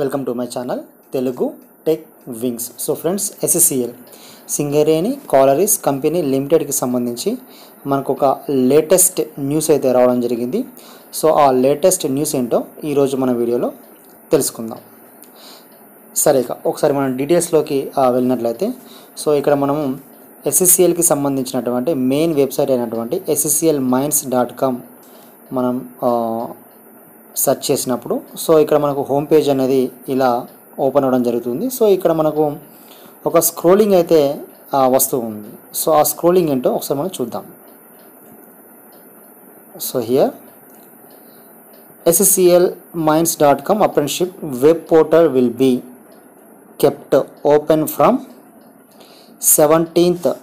welcome to my channel Telugu tech wings so friends SSCL Singareni collieries company లిమిటెడ్కి సంబంధించి మనకు ఒక లేటెస్ట్ న్యూస్ అయితే రావడం జరిగింది సో ఆ లేటెస్ట్ న్యూస్ ఏంటో ఈరోజు మన వీడియోలో తెలుసుకుందాం సరే ఇక ఒకసారి మనం డీటెయిల్స్లోకి ఆ, వెళ్ళినట్లయితే సో ఇక్కడ మనము ఎస్ఎస్సిఎల్కి సంబంధించినటువంటి మెయిన్ వెబ్సైట్ అయినటువంటి ఎస్ఎస్సిఎల్ మైండ్స్ డాట్ కామ్ మనం సెర్చ్ చేసినప్పుడు సో ఇక్కడ మనకు హోమ్ పేజ్ అనేది ఇలా ఓపెన్ అవ్వడం జరుగుతుంది సో ఇక్కడ మనకు ఒక స్క్రోలింగ్ అయితే ఆ, వస్తూ ఉంది సో ఆ స్క్రోలింగ్ ఏంటో ఒకసారి మనం చూద్దాం so here SSCL minds dot com apprenticeship web portal will be kept open from 17th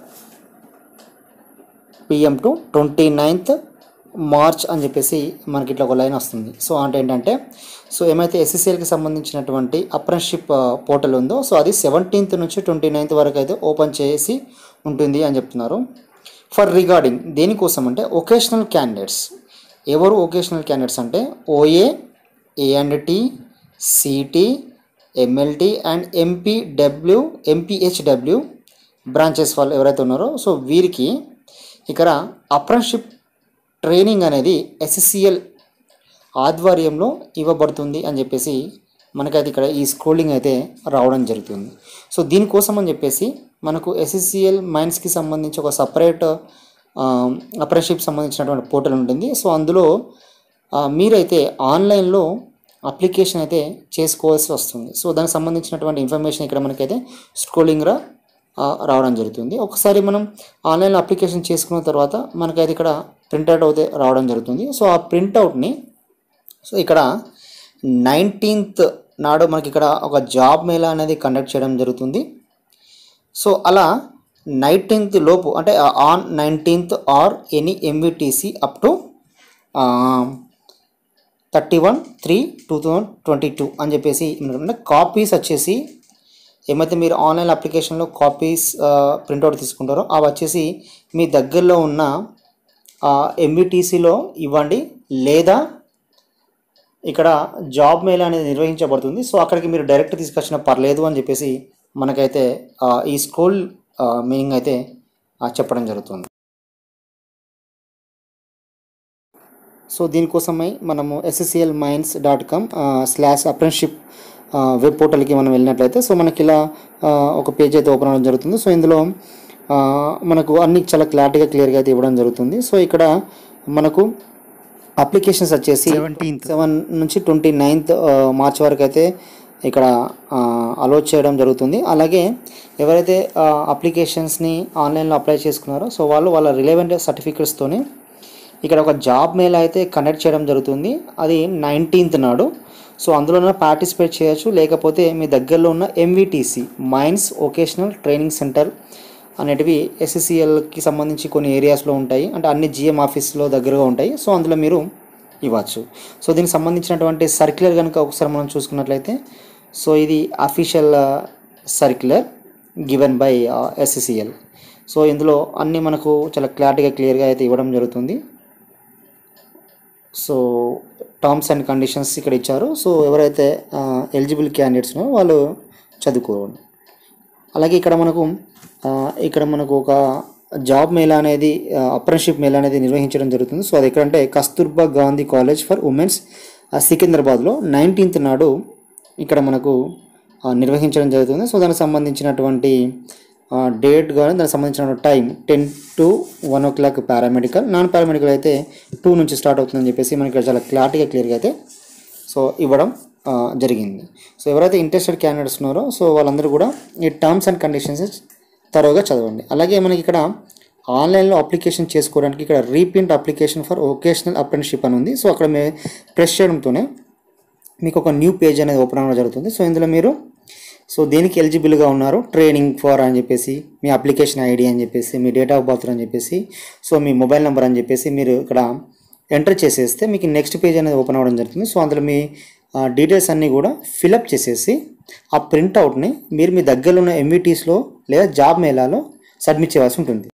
PM to twenty ninth March అని చెప్పేసి మనకి ఇట్లా ఒక లైన్ వస్తుంది సో అంటే ఏంటంటే సో ఏమైతే ఎస్ఎస్సిఎల్కి సంబంధించినటువంటి అప్రెంటిషిప్ పోర్టల్ ఉందో సో అది సెవెంటీన్త్ నుంచి ట్వంటీ నైన్త్ వరకు అయితే ఓపెన్ చేసి ఉంటుంది అని చెప్తున్నారు ఫర్ రిగార్డింగ్ దేనికోసం అంటే ఒకేషనల్ క్యాండిడేట్స్ ఎవరు ఒకేషనల్ క్యాండిడేట్స్ అంటే OA A and T CT MLT and MPW MPHW branches వాళ్ళు ఎవరైతే ఉన్నారో సో వీరికి ఇక్కడ అప్రెంటిషిప్ ట్రైనింగ్ అనేది ఎస్ఎస్సిఎల్ ఆధ్వర్యంలో ఇవ్వబడుతుంది అని చెప్పేసి మనకైతే ఇక్కడ ఈ స్క్రోలింగ్ అయితే రావడం జరుగుతుంది సో దీనికోసం అని చెప్పేసి మనకు ఎస్ఎస్సిఎల్ మైండ్స్కి సంబంధించి ఒక సపరేట్ అప్రెంటిషిప్ సంబంధించినటువంటి పోర్టల్ ఉంటుంది సో అందులో ఆ, మీరైతే ఆన్లైన్లో అప్లికేషన్ అయితే చేసుకోవాల్సి వస్తుంది సో దానికి సంబంధించినటువంటి ఇన్ఫర్మేషన్ ఇక్కడ మనకైతే స్క్రోలింగ్ రా ఆ, రావడం జరుగుతుంది ఒకసారి మనం ఆన్లైన్లో అప్లికేషన్ చేసుకున్న తర్వాత మనకైతే ఇక్కడ ప్రింట్అవుట్ అయితే రావడం జరుగుతుంది సో ఆ ప్రింట్అవుట్ని సో ఇక్కడ నైన్టీన్త్ నాడు మనకి ఇక్కడ ఒక జాబ్ మేళా అనేది కండక్ట్ చేయడం జరుగుతుంది సో అలా నైన్టీన్త్ లోపు అంటే on nineteenth or any MVTC up to thirty one three two thousand twenty two అని చెప్పేసి అంటే కాపీస్ వచ్చేసి ఏమైతే మీరు ఆన్లైన్ అప్లికేషన్లో కాపీస్ ప్రింట్అవుట్ తీసుకుంటారో అవి వచ్చేసి మీ దగ్గరలో ఉన్న ఎంవిటీసీలో ఇవ్వండి లేదా ఇక్కడ జాబ్ మేళ అనేది నిర్వహించబడుతుంది సో అక్కడికి మీరు డైరెక్ట్ తీసుకొచ్చిన పర్లేదు అని చెప్పేసి మనకైతే ఆ, ఈ స్కూల్ మీనింగ్ అయితే ఆ, చెప్పడం జరుగుతుంది సో దీనికోసమై మనము SSCL minds dot com slash apprenticeship web పోర్టల్కి మనం వెళ్ళినట్లయితే సో మనకి ఇలా ఆ, ఒక పేజ్ అయితే ఓపెన్ అవ్వడం జరుగుతుంది సో ఇందులో ఆ, మనకు అన్ని చాలా క్లారిటీగా క్లియర్గా అయితే ఇవ్వడం జరుగుతుంది సో ఇక్కడ మనకు అప్లికేషన్స్ వచ్చేసి సెవెన్ నుంచి ట్వంటీ నైన్త్ మార్చ్ వరకు అయితే ఇక్కడ అలో చేయడం జరుగుతుంది అలాగే ఎవరైతే అప్లికేషన్స్ని ఆన్లైన్లో అప్లై చేసుకున్నారో సో వాళ్ళు వాళ్ళ రిలవెంట్ సర్టిఫికెట్స్తోని ఇక్కడ ఒక జాబ్ మేళ అయితే కండక్ట్ చేయడం జరుగుతుంది అది నైన్టీన్త్ నాడు సో అందులోనే పార్టిసిపేట్ చేయొచ్చు లేకపోతే మీ దగ్గరలో ఉన్న MVTC mines vocational training centre అనేటివి ఎస్ఎస్సిఎల్కి సంబంధించి కొన్ని ఏరియాస్లో ఉంటాయి అంటే అన్ని జిఎం ఆఫీస్లో దగ్గరగా ఉంటాయి సో అందులో మీరు ఇవ్వచ్చు సో దీనికి సంబంధించినటువంటి సర్క్యులర్ కనుక ఒకసారి మనం చూసుకున్నట్లయితే సో ఇది official circular given by SSCL so ఇందులో అన్నీ మనకు చాలా క్లారిటీగా క్లియర్గా అయితే ఇవ్వడం జరుగుతుంది సో టర్మ్స్ అండ్ కండిషన్స్ ఇక్కడ ఇచ్చారు సో ఎవరైతే ఎలిజిబుల్ క్యాండిడేట్స్ ఉన్నారో వాళ్ళు చదువుకోండి అలాగే ఇక్కడ మనకు ఆ, ఇక్కడ మనకు ఒక జాబ్ మేళా అనేది అప్రెంటిషిప్ మేళా అనేది నిర్వహించడం జరుగుతుంది సో అది ఎక్కడంటే Kasturba Gandhi college for womens సికింద్రాబాద్లో నైన్టీన్త్ నాడు ఇక్కడ మనకు ఆ, నిర్వహించడం జరుగుతుంది సో దానికి సంబంధించినటువంటి డేట్ కానీ దానికి సంబంధించిన time ten to one o'clock paramedical non paramedical అయితే టూ నుంచి స్టార్ట్ అవుతుందని చెప్పేసి మనకి ఇక్కడ చాలా క్లారిటీగా క్లియర్గా అయితే సో ఇవ్వడం ఆ, జరిగింది సో ఎవరైతే ఇంట్రెస్టెడ్ క్యాండిడేట్స్ ఉన్నారో సో వాళ్ళందరూ కూడా ఈ టర్మ్స్ అండ్ కండిషన్స్ తరోగా చదవండి అలాగే మనకి ఇక్కడ ఆన్లైన్లో అప్లికేషన్ చేసుకోవడానికి ఇక్కడ reprint application for vocational apprenticeship అని ఉంది సో అక్కడ మే ప్రెస్ చేయడంతోనే మీకు ఒక న్యూ పేజ్ అనేది ఓపెన్ అవ్వడం జరుగుతుంది సో ఇందులో మీరు సో దేనికి ఎలిజిబుల్గా ఉన్నారు ట్రైనింగ్ ఫర్ అని చెప్పేసి మీ అప్లికేషన్ ఐడి అని చెప్పేసి మీ డేట్ ఆఫ్ బర్త్ అని చెప్పేసి సో మీ మొబైల్ నెంబర్ అని చెప్పేసి మీరు ఇక్కడ ఎంటర్ చేసేస్తే మీకు నెక్స్ట్ పేజ్ అనేది ఓపెన్ అవ్వడం జరుగుతుంది సో అందులో మీ డీటెయిల్స్ అన్నీ కూడా ఫిలప్ చేసేసి ఆ ప్రింట్అవుట్ని మీరు మీ దగ్గరలో ఉన్న ఎంవిటీస్లో లేదా జాబ్ మేళాలో సబ్మిట్ చేయాల్సి ఉంటుంది